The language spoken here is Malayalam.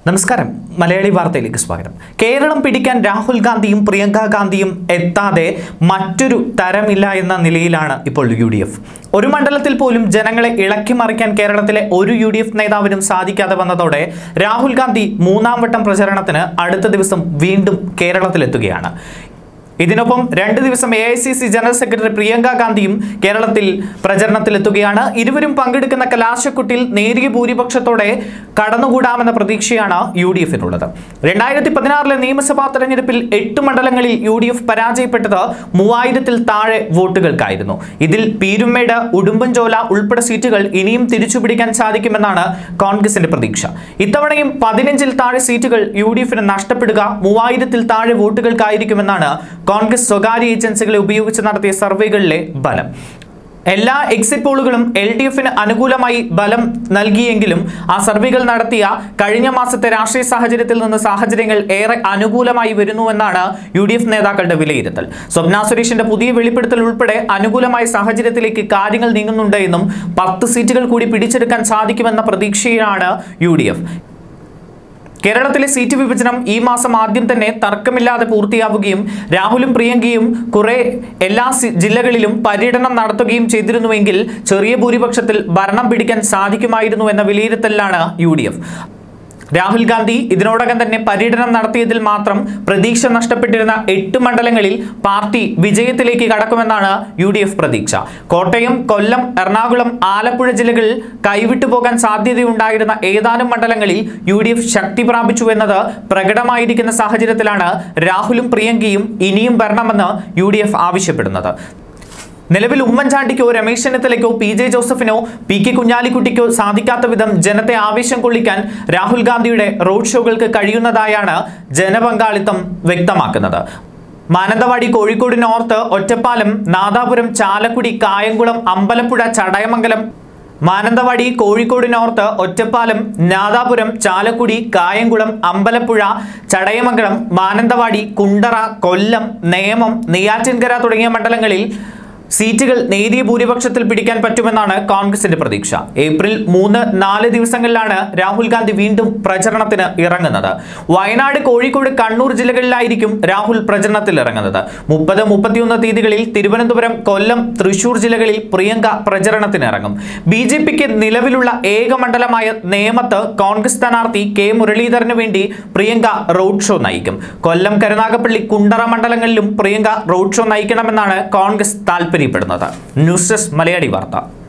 നമസ്കാരം മലയാളി വാർത്തയിലേക്ക് സ്വാഗതം കേരളം പിടിക്കാൻ രാഹുൽ ഗാന്ധിയും പ്രിയങ്ക ഗാന്ധിയും എത്താതെ മറ്റൊരു തരമില്ല എന്ന നിലയിലാണ് ഇപ്പോൾ യു ഡി എഫ് ഒരു മണ്ഡലത്തിൽ പോലും ജനങ്ങളെ ഇളക്കി മറിക്കാൻ കേരളത്തിലെ ഒരു യു ഡി എഫ് നേതാവിനും സാധിക്കാതെ വന്നതോടെ രാഹുൽ ഗാന്ധി മൂന്നാം വട്ടം പ്രചരണത്തിന് അടുത്ത ദിവസം വീണ്ടും കേരളത്തിലെത്തുകയാണ് ഇതിനൊപ്പം രണ്ട് ദിവസം A I C C general secretary Priyanka ഗാന്ധിയും കേരളത്തിൽ പ്രചരണത്തിലെത്തുകയാണ് ഇരുവരും പങ്കെടുക്കുന്ന കലാശക്കുട്ടിൽ നേരിയ ഭൂരിപക്ഷത്തോടെ കടന്നുകൂടാമെന്ന പ്രതീക്ഷയാണ് യു ഡി എഫിനുള്ളത് രണ്ടായിരത്തി പതിനാറിലെ നിയമസഭാ തെരഞ്ഞെടുപ്പിൽ എട്ട് മണ്ഡലങ്ങളിൽ യു ഡി എഫ് പരാജയപ്പെട്ടത് മൂവായിരത്തിൽ താഴെ വോട്ടുകൾക്കായിരുന്നു ഇതിൽ പീരുമേട് ഉടുമ്പൻചോല ഉൾപ്പെടെ സീറ്റുകൾ ഇനിയും തിരിച്ചുപിടിക്കാൻ സാധിക്കുമെന്നാണ് കോൺഗ്രസിന്റെ പ്രതീക്ഷ ഇത്തവണയും പതിനഞ്ചിൽ താഴെ സീറ്റുകൾ യു ഡി എഫിന് നഷ്ടപ്പെടുക മൂവായിരത്തിൽ താഴെ വോട്ടുകൾക്കായിരിക്കുമെന്നാണ് കോൺഗ്രസ് സ്വകാര്യ ഏജൻസികളെ ഉപയോഗിച്ച് നടത്തിയ സർവേകളിലെ ബലം എല്ലാ എക്സിറ്റ് പോളുകളും എൽ ഡി എഫിന് അനുകൂലമായി ബലം നൽകിയെങ്കിലും ആ സർവേകൾ നടത്തിയ കഴിഞ്ഞ മാസത്തെ രാഷ്ട്രീയ സാഹചര്യത്തിൽ നിന്ന് സാഹചര്യങ്ങൾ ഏറെ അനുകൂലമായി വരുന്നുവെന്നാണ് യു ഡി എഫ് നേതാക്കളുടെ വിലയിരുത്തൽ സ്വപ്ന സുരേഷിന്റെ പുതിയ വെളിപ്പെടുത്തൽ ഉൾപ്പെടെ അനുകൂലമായ സാഹചര്യത്തിലേക്ക് കാര്യങ്ങൾ നീങ്ങുന്നുണ്ട് എന്നും പത്ത് സീറ്റുകൾ കൂടി പിടിച്ചെടുക്കാൻ സാധിക്കുമെന്ന പ്രതീക്ഷയാണ് യു ഡി എഫ് കേരളത്തിലെ സീറ്റ് വിഭജനം ഈ മാസം ആദ്യം തന്നെ തർക്കമില്ലാതെ പൂർത്തിയാവുകയും രാഹുലും പ്രിയങ്കയും കുറെ എല്ലാ സി- ജില്ലകളിലും പര്യടനം നടത്തുകയും ചെയ്തിരുന്നുവെങ്കിൽ ചെറിയ ഭൂരിപക്ഷത്തിൽ ഭരണം പിടിക്കാൻ സാധിക്കുമായിരുന്നു എന്ന വിലയിരുത്തലിലാണ് U D F Rahul Gandhi ഇതിനോടകം തന്നെ പര്യടനം നടത്തിയതിൽ മാത്രം പ്രതീക്ഷ നഷ്ടപ്പെട്ടിരുന്ന എട്ട് മണ്ഡലങ്ങളിൽ പാർട്ടി വിജയത്തിലേക്ക് കടക്കുമെന്നാണ് യു ഡി എഫ് പ്രതീക്ഷ കോട്ടയം കൊല്ലം എറണാകുളം ആലപ്പുഴ ജില്ലകളിൽ കൈവിട്ടു പോകാൻ സാധ്യതയുണ്ടായിരുന്ന ഏതാനും മണ്ഡലങ്ങളിൽ യു ഡി എഫ് ശക്തി പ്രാപിച്ചു എന്നത് പ്രകടമായിരിക്കുന്ന സാഹചര്യത്തിലാണ് രാഹുലും പ്രിയങ്കയും ഇനിയും വരണമെന്ന് യു ഡി എഫ് ആവശ്യപ്പെടുന്നത് നിലവിൽ ഉമ്മൻചാണ്ടിക്കോ രമേശ് ചെന്നിത്തലയ്ക്കോ പി ജെ ജോസഫിനോ പി കെ കുഞ്ഞാലിക്കുട്ടിക്കോ സാധിക്കാത്ത വിധം ജനത്തെ ആവേശം കൊള്ളിക്കാൻ രാഹുൽ ഗാന്ധിയുടെ റോഡ് ഷോകൾക്ക് കഴിയുന്നതായാണ് ജനപങ്കാളിത്തം വ്യക്തമാക്കുന്നത് മാനന്തവാടി കോഴിക്കോട് നോർത്ത് ഒറ്റപ്പാലം നാദാപുരം ചാലക്കുടി കായംകുളം അമ്പലപ്പുഴ ചടയമംഗലം മാനന്തവാടി കോഴിക്കോട് നോർത്ത് ഒറ്റപ്പാലം നാദാപുരം ചാലക്കുടി കായംകുളം അമ്പലപ്പുഴ ചടയമംഗലം മാനന്തവാടി കുണ്ടറ കൊല്ലം നേമം നെയ്യാറ്റിൻകര തുടങ്ങിയ മണ്ഡലങ്ങളിൽ സീറ്റുകൾ നേരിയ ഭൂരിപക്ഷത്തിൽ പിടിക്കാൻ പറ്റുമെന്നാണ് കോൺഗ്രസിന്റെ പ്രതീക്ഷ ഏപ്രിൽ മൂന്ന് നാല് ദിവസങ്ങളിലാണ് രാഹുൽ ഗാന്ധി വീണ്ടും പ്രചരണത്തിന് ഇറങ്ങുന്നത് വയനാട് കോഴിക്കോട് കണ്ണൂർ ജില്ലകളിലായിരിക്കും രാഹുൽ പ്രചരണത്തിൽ ഇറങ്ങുന്നത് മുപ്പത് മുപ്പത്തിയൊന്ന് തീയതികളിൽ തിരുവനന്തപുരം കൊല്ലം തൃശൂർ ജില്ലകളിൽ പ്രിയങ്ക പ്രചരണത്തിന് ഇറങ്ങും ബി ജെ പിക്ക് നിലവിലുള്ള ഏക മണ്ഡലമായ നേമത്ത് കോൺഗ്രസ് സ്ഥാനാർത്ഥി കെ മുരളീധരന് വേണ്ടി പ്രിയങ്ക റോഡ് ഷോ നയിക്കും കൊല്ലം കരുനാഗപ്പള്ളി കുണ്ടറ മണ്ഡലങ്ങളിലും പ്രിയങ്ക റോഡ് ഷോ നയിക്കണമെന്നാണ് കോൺഗ്രസ് താൽപര്യപ്പെടുന്നത് ന്യൂസ് ഡെസ്ക് മലയാളി വാർത്ത